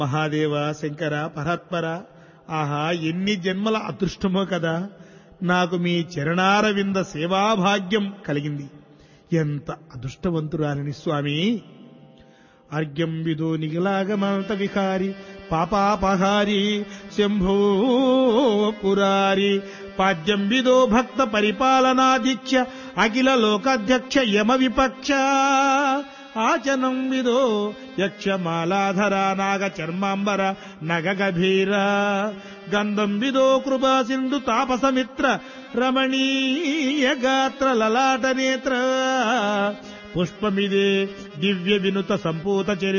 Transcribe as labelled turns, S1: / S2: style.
S1: మహాదేవ శంకర పరాత్పర ఆహా ఎన్ని జన్మల అదృష్టమో కదా నాకు మీ చరణారవింద సేవాభాగ్యం కలిగింది ఎంత అదృష్టవంతురాలని స్వామి అర్ఘ్యం విదో నిగిలాగమంత విహారి పాపాపహారి శంభో పురారి పాద్యం విదో భక్త పరిపాలనాధీక్ష అఖిల లోకాధ్యక్ష యమ విపక్ష ఆచనం విదో యక్షమాలాధర నాగ చర్మాంబర నగ గభీర గంధం విదో కృపా సింధు తాపసమిత్ర రమణీయ గాత్ర లలాట నేత్ర పుష్పమిదే దివ్య వినుత సంపూత చరిత్ర